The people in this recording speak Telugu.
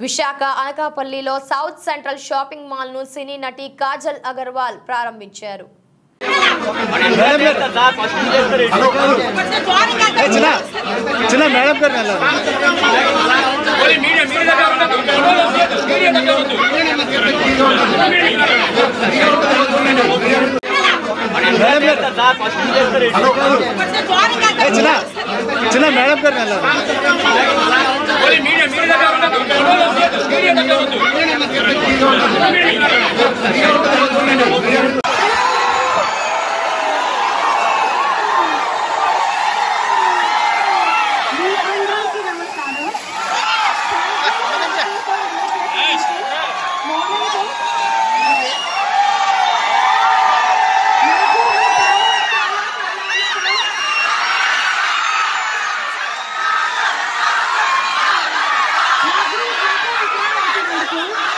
విశాఖ అనకాపల్లిలో సౌత్ సెంట్రల్ షాపింగ్ మాల్ ను సినీ నటి కాజల్ అగర్వాల్ ప్రారంభించారు చిన్న చిన్న మేడం గారు వెళ్ళాలి మేడం గారు ఏ చిన్న చిన్న మేడం గారు వెళ్ళాలి మీ అందరికీ నమస్కారం మోడల్ నాకు చాలా చాలా చాలా ఇష్టం